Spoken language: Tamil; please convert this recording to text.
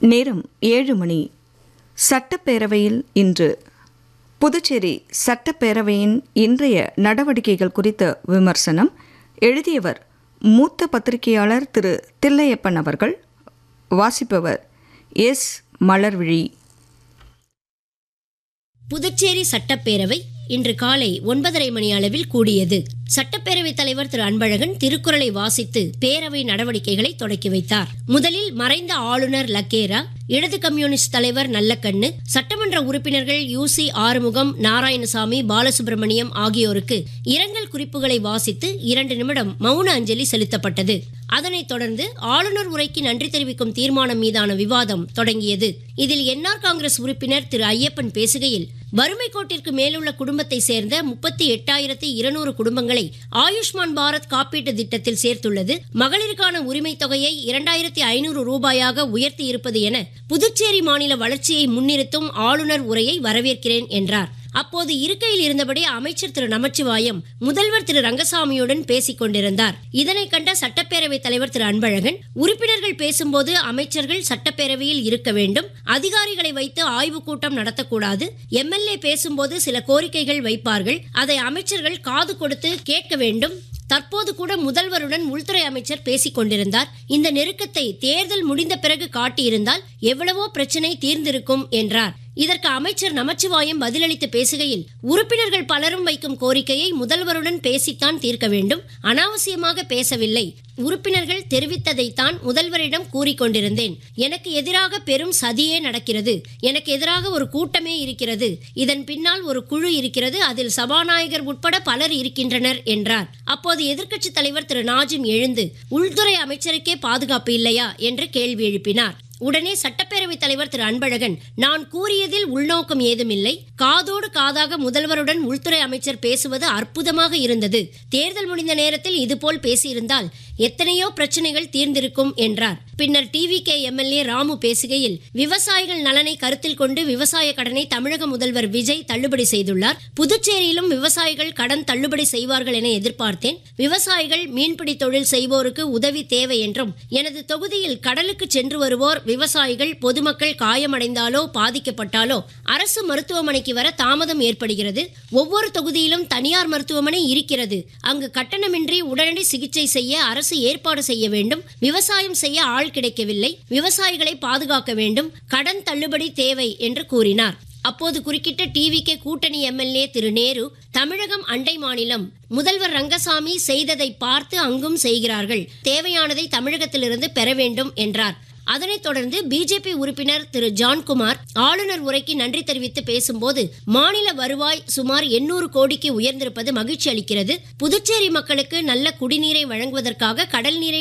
நேரம் ஏழு மணி சட்டப்பேரவையில் இன்று புதுச்சேரி சட்டப்பேரவையின் இன்றைய நடவடிக்கைகள் குறித்த விமர்சனம் எழுதியவர் மூத்த பத்திரிகையாளர் திரு தில்லையப்பன் அவர்கள் வாசிப்பவர் எஸ் மலர்விழி புதுச்சேரி சட்டப்பேரவை இன்று காலை ஒன்பதரை மணி அளவில் கூடியது சட்டப்பேரவைத் தலைவர் திரு அன்பழகன் திருக்குறளை வாசித்து பேரவை நடவடிக்கைகளை தொடக்கி வைத்தார் முதலில் மறைந்த ஆளுநர் லக்கேரா இடது கம்யூனிஸ்ட் தலைவர் நல்லக்கண்ணு சட்டமன்ற உறுப்பினர்கள் யூசி ஆறுமுகம் நாராயணசாமி பாலசுப்ரமணியம் ஆகியோருக்கு இரங்கல் குறிப்புகளை வாசித்து இரண்டு நிமிடம் மௌன அஞ்சலி செலுத்தப்பட்டது அதனைத் தொடர்ந்து ஆளுநர் உரைக்கு நன்றி தெரிவிக்கும் தீர்மானம் மீதான விவாதம் தொடங்கியது இதில் என்ஆர் காங்கிரஸ் உறுப்பினர் திரு ஐயப்பன் பேசுகையில் வறுமை கோட்டிற்கு மேலுள்ள குடும்பத்தை சேர்ந்த முப்பத்தி எட்டாயிரத்தி இருநூறு குடும்பங்களை ஆயுஷ்மான் பாரத் காப்பீட்டு திட்டத்தில் சேர்த்துள்ளது மகளிருக்கான உரிமை தொகையை இரண்டாயிரத்தி ஐநூறு ரூபாயாக உயர்த்தி இருப்பது என புதுச்சேரி மாநில வளர்ச்சியை முன்னிறுத்தும் ஆளுநர் உரையை வரவேற்கிறேன் என்றார் அப்போது இருக்கையில் இருந்தபடி அமைச்சர் திரு நமச்சிவாயம் முதல்வர் திரு ரங்கசாமியுடன் பேசிக் கொண்டிருந்தார் இதனை கண்ட சட்டப்பேரவைத் தலைவர் திரு அன்பழகன் உறுப்பினர்கள் பேசும்போது அமைச்சர்கள் சட்டப்பேரவையில் இருக்க வேண்டும் அதிகாரிகளை வைத்து ஆய்வுக் கூட்டம் நடத்தக்கூடாது எம்எல்ஏ பேசும்போது சில கோரிக்கைகள் வைப்பார்கள் அதை அமைச்சர்கள் காது கொடுத்து கேட்க வேண்டும் தற்போது கூட முதல்வருடன் உள்துறை அமைச்சர் பேசிக் கொண்டிருந்தார் இந்த நெருக்கத்தை தேர்தல் முடிந்த பிறகு காட்டியிருந்தால் எவ்வளவோ பிரச்சனை தீர்ந்திருக்கும் என்றார் இதற்கு அமைச்சர் நமச்சிவாயம் பதிலளித்து பேசுகையில் உறுப்பினர்கள் பலரும் வைக்கும் கோரிக்கையை முதல்வருடன் பேசித்தான் தீர்க்க வேண்டும் அனாவசியமாக பேசவில்லை உறுப்பினர்கள் தெரிவித்ததைத்தான் முதல்வரிடம் கூறிக்கொண்டிருந்தேன் எனக்கு எதிராக பெரும் சதியே நடக்கிறது எனக்கு எதிராக ஒரு கூட்டமே இருக்கிறது இதன் பின்னால் ஒரு குழு இருக்கிறது அதில் சபாநாயகர் உட்பட பலர் இருக்கின்றனர் என்றார் அப்போது எதிர்க்கட்சித் தலைவர் திரு நாஜிம் எழுந்து உள்துறை அமைச்சருக்கே பாதுகாப்பு இல்லையா என்று கேள்வி எழுப்பினார் உடனே சட்டப்பேரவைத் தலைவர் திரு அன்பழகன் நான் கூறியதில் உள்நோக்கம் ஏதுமில்லை காதோடு காதாக முதல்வருடன் உள்துறை அமைச்சர் பேசுவது அற்புதமாக இருந்தது தேர்தல் முடிந்த நேரத்தில் இதுபோல் பேசியிருந்தால் எத்தனையோ பிரச்சனைகள் தீர்ந்திருக்கும் என்றார் பின்னர் டிவி கே எம்எல்ஏ ராமு பேசுகையில் விவசாயிகள் நலனை கருத்தில் கொண்டு விவசாய கடனை தமிழக முதல்வர் விஜய் தள்ளுபடி செய்துள்ளார் புதுச்சேரியிலும் விவசாயிகள் கடன் தள்ளுபடி செய்வார்கள் என எதிர்பார்த்தேன் விவசாயிகள் மீன்பிடி தொழில் செய்வோருக்கு உதவி தேவை என்றும் எனது தொகுதியில் கடலுக்கு சென்று வருவோர் விவசாயிகள் பொதுமக்கள் காயமடைந்தாலோ பாதிக்கப்பட்டாலோ அரசு மருத்துவமனைக்கு வர தாமதம் ஏற்படுகிறது ஒவ்வொரு தொகுதியிலும் தனியார் மருத்துவமனை இருக்கிறது அங்கு கட்டணமின்றி உடனடி சிகிச்சை செய்ய அரசு ஏற்பாடு செய்ய வேண்டும் விவசாயம் செய்ய ஆள் கிடைக்கவில்லை விவசாயிகளை பாதுகாக்க வேண்டும் கடன் தள்ளுபடி தேவை என்று கூறினார் அப்போது குறுக்கிட்ட டிவிகே கூட்டணி எம்எல்ஏ திரு நேரு தமிழகம் அண்டை மாநிலம் முதல்வர் ரங்கசாமி செய்ததை பார்த்து அங்கும் செய்கிறார்கள் தேவையானதை தமிழகத்திலிருந்து பெற வேண்டும் என்றார் அதனைத் தொடர்ந்து பிஜேபி உறுப்பினர் திரு ஜான்குமார் ஆளுநர் உரைக்கு நன்றி தெரிவித்து பேசும்போது மாநில வருவாய் சுமார் எண்ணூறு கோடிக்கு உயர்ந்திருப்பது மகிழ்ச்சி அளிக்கிறது புதுச்சேரி மக்களுக்கு நல்ல குடிநீரை வழங்குவதற்காக கடல் நீரை